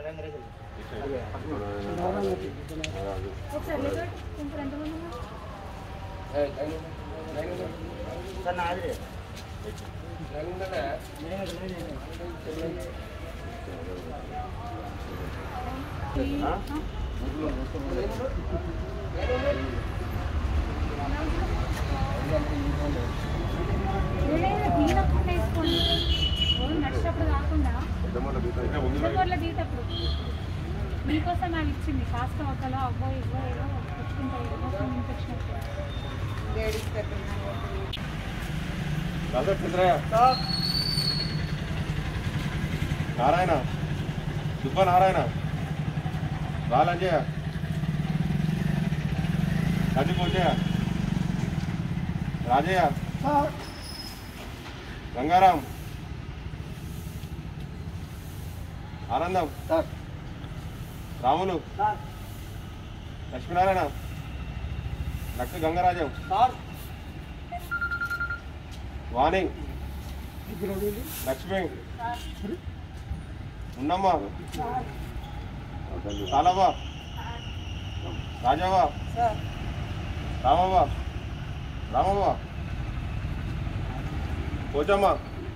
ఒకసారి లేదండి ఇంకా ఎంతమంది ఉన్నారు ఆ? ఏదైనా దీనప్పుడు వేసుకోండి రోజు నడిచేటప్పుడు కాకుండా ఉద్దగోర్ల దీటప్పుడు మీకోసం అవి ఇచ్చింది కాస్త ఒకలో అవ్వో ఇవ్వో ఏదో తెచ్చుకుంటాయి ఎమోషన్ ఇన్ఫెక్షన్ నారాయణ సుబ్బ నారాయణ రాలంజయ అది పోజయ రాజయ్య గంగారాం ఆనందం రాములు లక్ష్మీనారాయణ లక్ష్మీ గంగరాజం వాణి లక్ష్మి ఉన్నమ్మా కాలవ్వ రాజవ్వ రామవ్వ రామవ్వ పోచమ్మ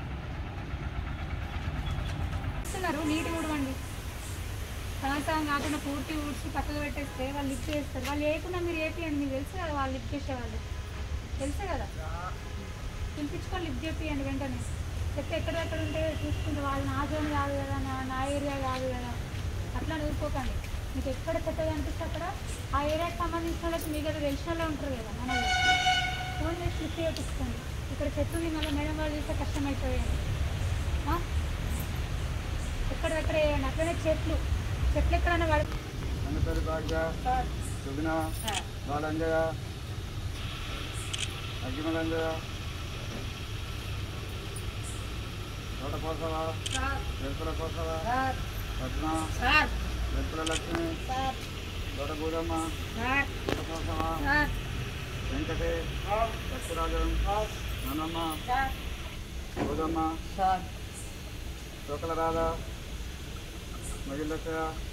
ఇస్తున్నారు నీటి ఊడవండి సంవత్సరం కాకుండా పూర్తి ఊడ్చి పక్కకు పెట్టేస్తే వాళ్ళు లిఫ్ట్ చేస్తారు వాళ్ళు వేయకుండా మీరు వేపియండి మీకు తెలుసు కదా వాళ్ళు లిఫ్ట్ చేసేవాళ్ళు తెలుసు కదా పిలిపించుకొని లిఫ్ట్ చేపియండి వెంటనే చెప్తే ఎక్కడెక్కడ ఉంటే చూసుకుంటే వాళ్ళు నా జోన్ కాదు కదా నా నా ఏరియా కాదు కదా అట్లా ఊరుకోకండి మీకు ఎక్కడ చెత్తగా అనిపిస్తే అక్కడ ఆ ఏరియాకి సంబంధించిన వాళ్ళకి మీకు ఏదో తెలిసిన వాళ్ళే ఉంటారు కదా మన ఫోన్ చేసి లిఫ్ట్ చేయించుకోండి ఇక్కడ చెత్త ఉంది మళ్ళీ మేడం వాళ్ళు చూస్తే కష్టమైపోయాయి ఆ? ఎక్కడెక్కడ వేయండి అట్లనే చెట్లు చెట్లు ఎక్కడైనా పడి అన్నపేరు భాగ్య సుగుణ బాలంజయ అగ్గిమలంజయ తోట కోసవ వెలుపుల కోసవ పద్మ వెలుపుల లక్ష్మి తోట గూడమ్మ తోట కోసవ వెంకటే సత్యరాజం నన్నమ్మ గోదమ్మ తోకల రాధ మగిలక్క